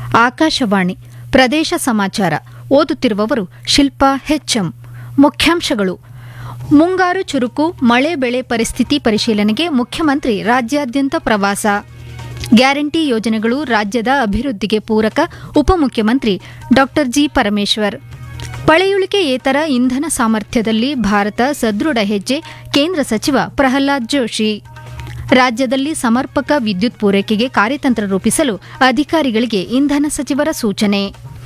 ಆಕಾಶವಾಣಿ ಪ್ರದೇಶ ಸಮಾಚಾರ ಓದುತ್ತಿರುವವರು ಶಿಲ್ಪಾ ಹೆಚ್ಎಂ ಮುಖ್ಯಾಂಶಗಳು ಮುಂಗಾರು ಚುರುಕು ಮಳೆ ಬೆಳೆ ಪರಿಸ್ಥಿತಿ ಪರಿಶೀಲನೆಗೆ ಮುಖ್ಯಮಂತ್ರಿ ರಾಜ್ಯಾದ್ಯಂತ ಪ್ರವಾಸ ಗ್ಯಾರಂಟಿ ಯೋಜನೆಗಳು ರಾಜ್ಯದ ಅಭಿವೃದ್ಧಿಗೆ ಪೂರಕ ಉಪಮುಖ್ಯಮಂತ್ರಿ ಡಾ ಜಿ ಪರಮೇಶ್ವರ್ ಪಳೆಯುಳಿಕೆಯೇತರ ಇಂಧನ ಸಾಮರ್ಥ್ಯದಲ್ಲಿ ಭಾರತ ಸದೃಢ ಹೆಜ್ಜೆ ಕೇಂದ್ರ ಸಚಿವ ಪ್ರಹ್ಲಾದ್ ಜೋಶಿ ರಾಜ್ಯದಲ್ಲಿ ಸಮರ್ಪಕ ವಿದ್ಯುತ್ ಪೂರೈಕೆಗೆ ಕಾರ್ಯತಂತ್ರ ರೂಪಿಸಲು ಅಧಿಕಾರಿಗಳಿಗೆ ಇಂಧನ ಸಚಿವರ ಸೂಚನೆ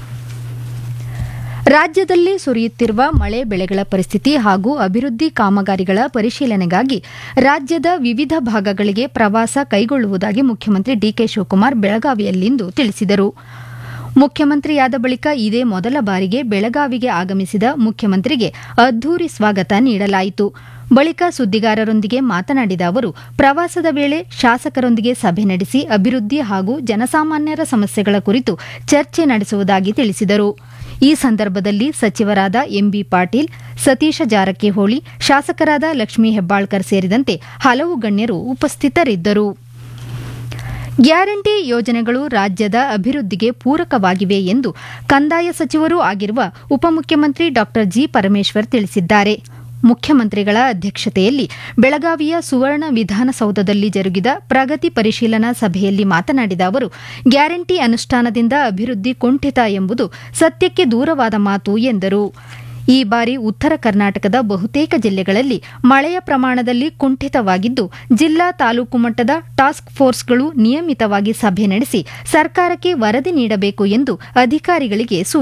ರಾಜ್ಯದಲ್ಲಿ ಸುರಿಯುತ್ತಿರುವ ಮಳೆ ಬೆಳೆಗಳ ಪರಿಸ್ಥಿತಿ ಹಾಗೂ ಅಭಿವೃದ್ಧಿ ಕಾಮಗಾರಿಗಳ ಪರಿಶೀಲನೆಗಾಗಿ ರಾಜ್ಯದ ವಿವಿಧ ಭಾಗಗಳಿಗೆ ಪ್ರವಾಸ ಕೈಗೊಳ್ಳುವುದಾಗಿ ಮುಖ್ಯಮಂತ್ರಿ ಡಿಕೆ ಶಿವಕುಮಾರ್ ಬೆಳಗಾವಿಯಲ್ಲಿಂದು ತಿಳಿಸಿದರು ಮುಖ್ಯಮಂತ್ರಿಯಾದ ಬಳಿಕ ಇದೇ ಮೊದಲ ಬಾರಿಗೆ ಬೆಳಗಾವಿಗೆ ಆಗಮಿಸಿದ ಮುಖ್ಯಮಂತ್ರಿಗೆ ಅದ್ದೂರಿ ಸ್ವಾಗತ ನೀಡಲಾಯಿತು ಬಳಿಕ ಸುದ್ದಿಗಾರರೊಂದಿಗೆ ಮಾತನಾಡಿದ ಅವರು ಪ್ರವಾಸದ ವೇಳೆ ಶಾಸಕರೊಂದಿಗೆ ಸಭೆ ನಡೆಸಿ ಅಭಿವೃದ್ಧಿ ಹಾಗೂ ಜನಸಾಮಾನ್ಯರ ಸಮಸ್ಯೆಗಳ ಕುರಿತು ಚರ್ಚೆ ನಡೆಸುವುದಾಗಿ ತಿಳಿಸಿದರು ಈ ಸಂದರ್ಭದಲ್ಲಿ ಸಚಿವರಾದ ಎಂಬಿ ಪಾಟೀಲ್ ಸತೀಶ ಜಾರಕಿಹೊಳಿ ಶಾಸಕರಾದ ಲಕ್ಷ್ಮೀ ಹೆಬ್ಬಾಳ್ಕರ್ ಸೇರಿದಂತೆ ಹಲವು ಗಣ್ಯರು ಉಪಸ್ಥಿತರಿದ್ದರು ಗ್ಯಾರಂಟಿ ಯೋಜನೆಗಳು ರಾಜ್ಯದ ಅಭಿವೃದ್ಧಿಗೆ ಪೂರಕವಾಗಿವೆ ಎಂದು ಕಂದಾಯ ಸಚಿವರೂ ಆಗಿರುವ ಉಪಮುಖ್ಯಮಂತ್ರಿ ಡಾ ಜಿ ಪರಮೇಶ್ವರ್ ತಿಳಿಸಿದ್ದಾರೆ ಮುಖ್ಯಮಂತ್ರಿಗಳ ಅಧ್ಯಕ್ಷತೆಯಲ್ಲಿ ಬೆಳಗಾವಿಯ ಸುವರ್ಣ ವಿಧಾನಸೌಧದಲ್ಲಿ ಜರುಗಿದ ಪ್ರಗತಿ ಪರಿಶೀಲನಾ ಸಭೆಯಲ್ಲಿ ಮಾತನಾಡಿದ ಅವರು ಗ್ಯಾರಂಟಿ ಅನುಷ್ಠಾನದಿಂದ ಅಭಿವೃದ್ಧಿ ಕುಂಠಿತ ಎಂಬುದು ಸತ್ಯಕ್ಕೆ ದೂರವಾದ ಮಾತು ಎಂದರು ಈ ಬಾರಿ ಉತ್ತರ ಕರ್ನಾಟಕದ ಬಹುತೇಕ ಜಿಲ್ಲೆಗಳಲ್ಲಿ ಮಳೆಯ ಪ್ರಮಾಣದಲ್ಲಿ ಕುಂಠಿತವಾಗಿದ್ದು ಜಿಲ್ಲಾ ತಾಲೂಕು ಮಟ್ಟದ ಟಾಸ್ಕ್ ಫೋರ್ಸ್ಗಳು ನಿಯಮಿತವಾಗಿ ಸಭೆ ನಡೆಸಿ ಸರ್ಕಾರಕ್ಕೆ ವರದಿ ನೀಡಬೇಕು ಎಂದು ಅಧಿಕಾರಿಗಳಿಗೆ ಸೂಚಿಸಿದರು